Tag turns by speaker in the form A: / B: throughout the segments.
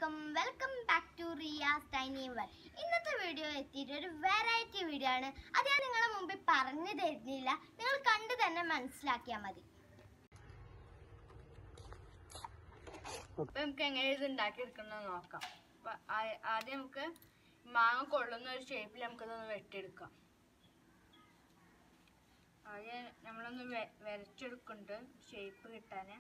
A: അലൈക്കും welcome back to Riyas tiny world ഇന്നത്തെ video എത്തിയിട്ട് ഒരു വെറൈറ്റി വീഡിയോ ആണ് അത് ഞാൻ നിങ്ങളെ മുമ്പിൽ പറഞ്ഞു തരുന്നില്ല നിങ്ങൾ കണ്ടു തന്നെ മനസ്സിലാക്കിയാൽ മതി
B: അപ്പൊ നമുക്ക് എങ്ങനെ ഇത് ഉണ്ടാക്കിയെടുക്കുന്നത് നോക്കാം അപ്പൊ ആ- ആദ്യം നമുക്ക് മാങ്ങ കൊള്ളുന്ന ഒരു ഷേപ്പിൽ നമുക്കതൊന്ന് വെട്ടിയെടുക്കാം ആദ്യം നമ്മളൊന്ന് വെ- വരച്ചെടുക്കുന്നുണ്ട് ഷേപ്പ് കിട്ടാന്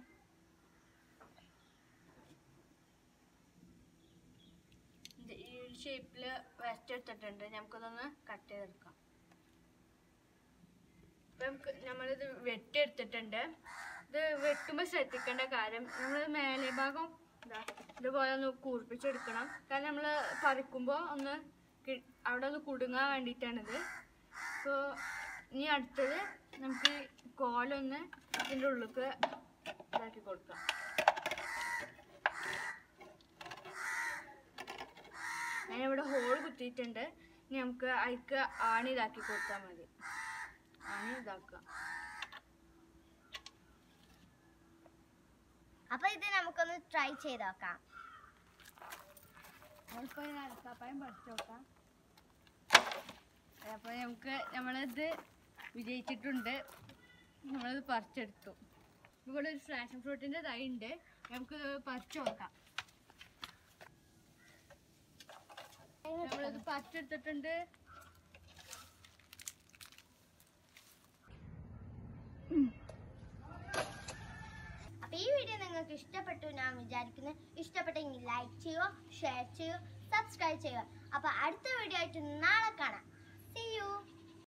B: ഇത് ഈ ഒരു ഷേപ്പിൽ വരച്ചെടുത്തിട്ടുണ്ട് നമുക്കതൊന്ന് കട്ട് ചെയ്തെടുക്കാം ഇപ്പൊ നമുക്ക് നമ്മളിത് വെട്ടിയെടുത്തിട്ടുണ്ട് ഇത് വെട്ടുമ്പോൾ ശ്രദ്ധിക്കേണ്ട കാര്യം നമ്മൾ മേലെ ഭാഗം ഇതാ ഇതുപോലെ ഒന്ന് കൂർപ്പിച്ചെടുക്കണം കാരണം നമ്മൾ പറിക്കുമ്പോൾ ഒന്ന് കി- അവിടെ ഒന്ന് കുടുങ്ങാൻ വേണ്ടിയിട്ടാണിത് അപ്പോൾ ഇനി അടുത്തത് നമുക്ക് കോലൊന്ന് ഇതിൻ്റെ ഉള്ളിലേക്ക് ഇതാക്കി കൊടുക്കാം ഞാനിവിടെ ഹോൾ കുത്തിയിട്ടുണ്ട് ഇനി നമുക്ക് അതിക്ക് ആണി ഇതാക്കി കൊടുത്താൽ മതി ആണി ഇതാക്കുക
A: അപ്പൊ ഇത് നമുക്കൊന്ന് ട്രൈ ചെയ്ത് നോക്കാം
B: നമ്മളിപ്പോൾ അരക്കാപ്പായം പഠിച്ചു നോക്കാം അപ്പോൾ നമുക്ക് നമ്മളിത് വിജയിച്ചിട്ടുണ്ട് നമ്മളിത് പറിച്ചെടുത്തു ഇവിടെ ഒരു ഫ്ലാഷൻ ഫ്രൂട്ടിൻ്റെ തൈ ഉണ്ട് നമുക്ക് പറിച്ചു നോക്കാം നമ്മളിത് പറിച്ചെടുത്തിട്ടുണ്ട്
A: അപ്പൊ ഈ വീഡിയോ നിങ്ങൾക്ക് ഇഷ്ടപ്പെട്ടു ഞാൻ വിചാരിക്കുന്നു ഇഷ്ടപ്പെട്ടെങ്കിൽ ലൈക്ക് ചെയ്യുക ഷെയർ ചെയ്യുക സബ്സ്ക്രൈബ് ചെയ്യുക അപ്പൊ അടുത്ത വീഡിയോ ആയിട്ട് നാളെ കാണാം സി യു